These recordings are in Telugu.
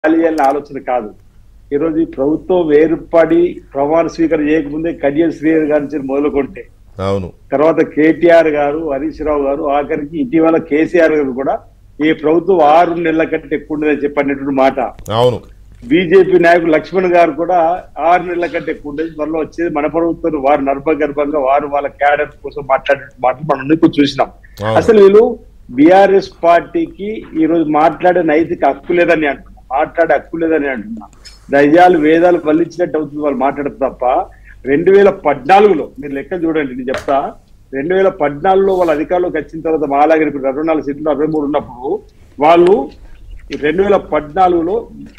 చేయాలి అనే ఆలోచన కాదు ఈరోజు ఈ ప్రభుత్వం వేరుపడి ప్రమాణ స్వీకారం చేయకముందే కడియం శ్రీహరి గారి నుంచి మొదలుకొంటే అవును తర్వాత కేటీఆర్ గారు హరీష్ రావు గారు ఆఖరికి ఇటీవల కేసీఆర్ గారు కూడా ఈ ప్రభుత్వం ఆరు నెలల కంటే ఎక్కువ ఉండదని చెప్పినటువంటి మాట అవును బీజేపీ నాయకుడు లక్ష్మణ్ గారు కూడా ఆరు నెలల కంటే ఎక్కువ ఉండేది మనలో వచ్చేది మన ప్రభుత్వం వారు నర్భగర్భంగా వారు వాళ్ళ క్యాడర్ కోసం మాట్లాడే మాటలు మనం అన్ని కూడా చూసినాం అవును. అసలు వీళ్ళు బీఆర్ఎస్ పార్టీకి ఈ రోజు మాట్లాడే నైతిక హక్కు లేదని అంటున్నా మాట్లాడే హక్కు లేదని అంటున్నా దయ్యాలు వేదాలు వల్లించినట్టు అవుతుంది వాళ్ళు మాట్లాడదు తప్ప రెండు వేల పద్నాలుగులో మీరు లెక్క చూడండి నేను చెప్తా రెండు వేల పద్నాలుగులో వాళ్ళ అధికారంలోకి వచ్చిన తర్వాత మాలాగే ఇప్పుడు అరవై నాలుగు సీట్లు అరవై మూడు ఉన్నప్పుడు వాళ్ళు రెండు వేల పద్నాలుగులో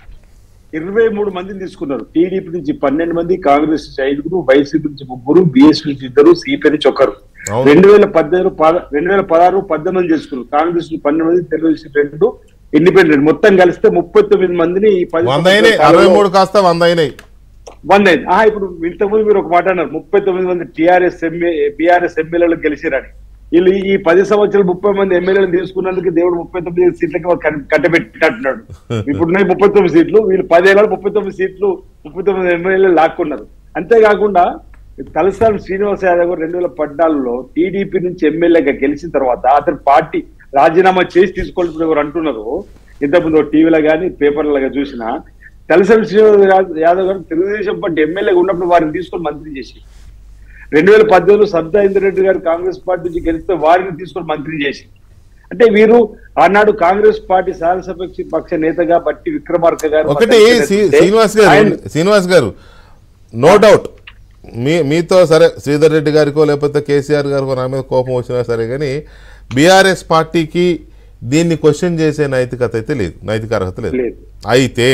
ఇరవై మూడు మందిని తీసుకున్నారు టీడీపీ నుంచి పన్నెండు మంది కాంగ్రెస్ నుంచి ఐదుగురు వైసీపీ నుంచి ముగ్గురు బీఎస్పీ నుంచి ఇద్దరు సిపిఐ నుంచి ఒకరు అవును. రెండు వేల పద్దెనిమిది పద- రెండు వేల పదహారు పద్దెనిమిది చేసుకున్నారు కాంగ్రెస్ నుంచి పన్నెండు మంది తెలుగుదేశం రెండు ఇండిపెండెంట్ మొత్తం కలిస్తే ముప్పై తొమ్మిది మందిని ఈ పది వంద అయినాయి అరవై మూడు కాస్త వంద అయినాయి వంద అయింది ఆ, ఇప్పుడు ఇంతకుముందు మీరు ఒక మాట అన్నారు ముప్పై తొమ్మిది మంది టీఆర్ఎస్ ఎంఏ బీఆర్ఎస్ ఎమ్మెల్యేలు గెలిచిరని వీళ్ళు ఈ పది సంవత్సరాలు ముప్పై మంది ఎమ్మెల్యేలు తీసుకున్నందుకు దేవుడు ముప్పై తొమ్మిది సీట్లకి వాళ్ళు కట్- కట్టబెట్టినట్టున్నాడు ఇప్పుడున్నాయి ముప్పై తొమ్మిది సీట్లు వీళ్ళు పదేళ్ళు ముప్పై తొమ్మిది సీట్లు ముప్పై తొమ్మిది ఎమ్మెల్యేలు లాక్కున్నారు అంతేకాకుండా తలసాని శ్రీనివాస్ యాదవ్ గారు రెండు వేల పద్నాలుగులో టీడీపీ నుంచి ఎమ్మెల్యేగా గెలిచిన తర్వాత అతను పార్టీ రాజీనామా చేసి తీసుకోవాల్సిన ఎవరు అంటున్నారు ఇంతకుముందు టీవీలో కానీ పేపర్లలో చూసినా తలసాని శ్రీనివాస్ యాదవ్- యాదవ్ గారు తెలుగుదేశం పార్టీ ఎమ్మెల్యేగా ఉన్నప్పుడు వారిని తీసుకొని మంత్రి చేసి రెండు వేల పద్దెనిమిదిలో సబ్దా ఇంద్రెడ్డి గారు కాంగ్రెస్ పార్టీ నుంచి గెలిస్తే వారిని తీసుకొని మంత్రి చేసి అంటే వీరు ఆనాడు కాంగ్రెస్ పార్టీ శాసనసభ పక్ష నేతగా బట్టి విక్రమార్క గారు ఒకటి శ్రీ- శ్రీనివాస్ గారు ఆయన- శ్రీనివాస్ గారు నో డౌట్ మీ మీతో సరే శ్రీధర్ రెడ్డి గారికో లేకపోతే కేసీఆర్ గారికో నా మీద కోపం వచ్చినా సరే కానీ బీఆర్ఎస్ పార్టీకి దీన్ని క్వశ్చన్ చేసే నైతికత అయితే లేదు నైతిక అర్హత లేదు లేదు. అయితే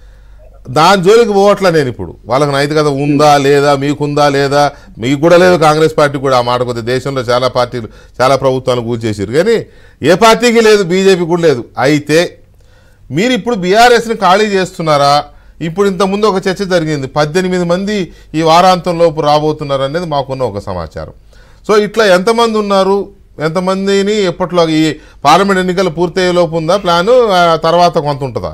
దాని జోలికి పోవట్లే నేను ఇప్పుడు వాళ్ళకి నైతికత ఉందా లేదా మీకుందా లేదా మీకు కూడా లేదు కాంగ్రెస్ పార్టీ కూడా ఆ మాట కొద్ది దేశంలో చాలా పార్టీలు చాలా ప్రభుత్వాలు కూర్చేసారు కానీ ఏ పార్టీకి లేదు బీజేపీ కూడా లేదు అయితే మీరు ఇప్పుడు బీఆర్ఎస్ని ఖాళీ చేస్తున్నారా ఇప్పుడు ఇంతకుముందు ఒక చర్చ జరిగింది పద్దెనిమిది మంది ఈ వారాంతం లోపు రాబోతున్నారు అనేది మాకున్న ఒక సమాచారం సో ఇట్లా ఎంతమంది ఉన్నారు ఎంతమందిని ఎప్పట్లో ఈ పార్లమెంట్ ఎన్నికలు పూర్తయ్యే లోపు ఉందా ప్లాను ఆ తర్వాత కొంత ఉంటుందా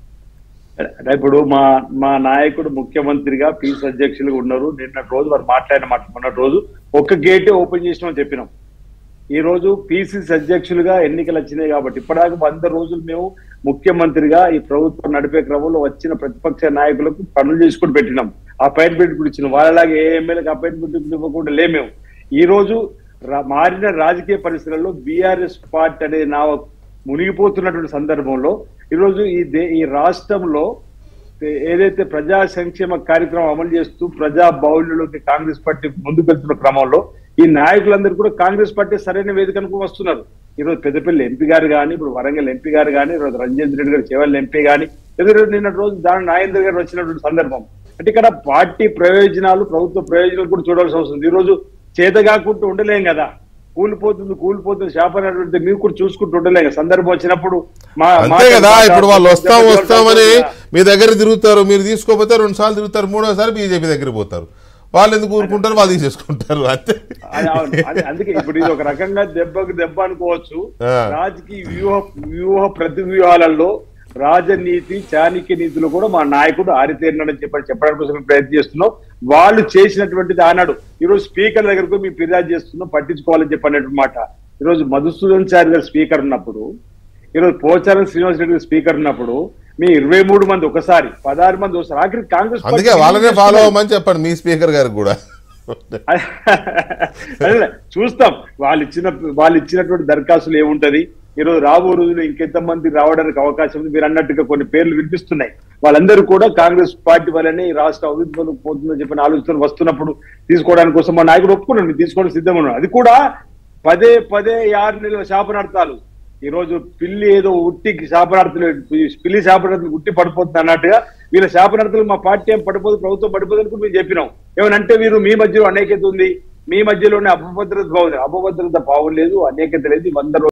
అంటే ఇప్పుడు మా మా నాయకుడు ముఖ్యమంత్రిగా పీస్ అధ్యక్షులుగా ఉన్నారు నిన్న రోజు వారు మాట్లాడిన మాట మొన్న రోజు ఒక గేటే ఓపెన్ చేసినామని చెప్పినాం ఈ రోజు పీసీసీ అధ్యక్షులుగా ఎన్నికలు వచ్చినాయి కాబట్టి ఇప్పటిదాకా వంద రోజులు మేము ముఖ్యమంత్రిగా ఈ ప్రభుత్వం నడిపే క్రమంలో వచ్చిన ప్రతిపక్ష నాయకులకు పనులు చేసుకుని పెట్టినాం అపాయింట్మెంట్ కూడా ఇచ్చినాం వాళ్ళలాగా ఏ ఎమ్మెల్యేకి అపాయింట్మెంట్ ఇవ్వకుండా లేమేము ఈ రోజు రా- మారిన రాజకీయ పరిస్థితులలో బీఆర్ఎస్ పార్టీ అనే నా మునిగిపోతున్నటువంటి సందర్భంలో ఈరోజు ఈ దే ఈ రాష్ట్రంలో ఏ- ఏదైతే ప్రజా సంక్షేమ కార్యక్రమం అమలు చేస్తూ ప్రజా బాహుళ్యంలోకి కాంగ్రెస్ పార్టీ ముందుకు వెళ్తున్న క్రమంలో ఈ నాయకులందరూ కూడా కాంగ్రెస్ పార్టీ సరైన వేదికకు వస్తున్నారు ఈరోజు పెద్దపల్లి ఎంపీ గారు కానీ ఇప్పుడు వరంగల్ ఎంపీ గారు కానీ ఈరోజు రంజేంద్ర రెడ్డి గారు చేవల్ ఎంపీ కానీ ఎదురు నిన్న రోజు దాని నాగేంద్ర గారు వచ్చినటువంటి సందర్భం అంటే ఇక్కడ పార్టీ ప్రయోజనాలు ప్రభుత్వ ప్రయోజనాలు కూడా చూడాల్సి వస్తుంది ఈ రోజు చేత కాకుండా ఉండలేం కదా కూలిపోతుంది కూలిపోతుంది శాప నడిపితే మీరు కూడా చూసుకుంటూ ఉండలేం కదా. సందర్భం వచ్చినప్పుడు మా అంతే మా- కదా ఇప్పుడు వాళ్ళు వస్తాం మా- వస్తామని మీ దగ్గర తిరుగుతారు మీరు తీసుకోపోతే రెండు సార్లు తిరుగుతారు మూడోసారి బీజేపీ దగ్గర పోతారు వాళ్ళు ఎందుకు ఊరుకుంటారు వాళ్ళు తీసేసుకుంటారు అంతే అది అవును. అది- అందుకే ఇప్పుడు ఇది ఒక రకంగా దెబ్బకు దెబ్బ అనుకోవచ్చు ఆ. రాజకీయ వ్యూహ వ్యూహ ప్రతి వ్యూహాలలో రాజనీతి చాణక్య నీతిలో కూడా మా నాయకుడు ఆరితేరినాడని చెప్పని చెప్పడానికి కోసం ప్రయత్నం చేస్తున్నాం వాళ్ళు చేసినటువంటిది ఆనాడు ఈరోజు స్పీకర్ దగ్గరకు మేము ఫిర్యాదు చేస్తున్నాం పట్టించుకోవాలని చెప్పినటువంటి మాట ఈరోజు మధుసూదన్ చారి గారు స్పీకర్ ఉన్నప్పుడు ఈరోజు పోచారం శ్రీనివాస్ రెడ్డి గారు స్పీకర్ ఉన్నప్పుడు మీ ఇరవై మూడు మంది ఒకసారి పదహారు మంది ఒకసారి ఆఖరి కాంగ్రెస్ పార్టీ అందుకే వాళ్ళనే ఫాలో అవ్వమని చెప్పండి మీ స్పీకర్ గారికి కూడా అదే చూస్తాం వాళ్ళు ఇచ్చిన వాళ్ళు ఇచ్చినటువంటి దరఖాస్తులు ఏముంటది ఈరోజు రాబో రోజులు ఇంకెంత మంది రావడానికి అవకాశం ఉంది మీరు అన్నట్టుగా కొన్ని పేర్లు వినిపిస్తున్నాయి వాళ్ళందరూ కూడా కాంగ్రెస్ పార్టీ వల్లనే ఈ రాష్ట్ర అభివృద్ధి పోతుందని చెప్పిన ఆలోచన వస్తున్నప్పుడు తీసుకోవడానికి కోసం మా నాయకుడు ఒప్పుకున్నాడు మీరు తీసుకోవడం సిద్ధంగా ఉన్నాడు అది కూడా పదే పదే ఈ ఆరు నెలల శాపనార్థాలు ఈ రోజు పిల్లి ఏదో ఉట్టి శాపనార్థులు పిల్లి శాపనార్థులు ఉట్టి పడిపోతుంది అన్నట్టుగా వీళ్ళ శాపనార్థులు మా పార్టీ ఏం పడిపోదు ప్రభుత్వం పడిపోదు అని కూడా మేము చెప్పినాం ఏమనంటే వీరు మీ మధ్యలో అనేకత ఉంది మీ మధ్యలోనే అపభద్రత బాగుంది అపభద్రత బాగులేదు అనేకత లేదు వంద రోజులు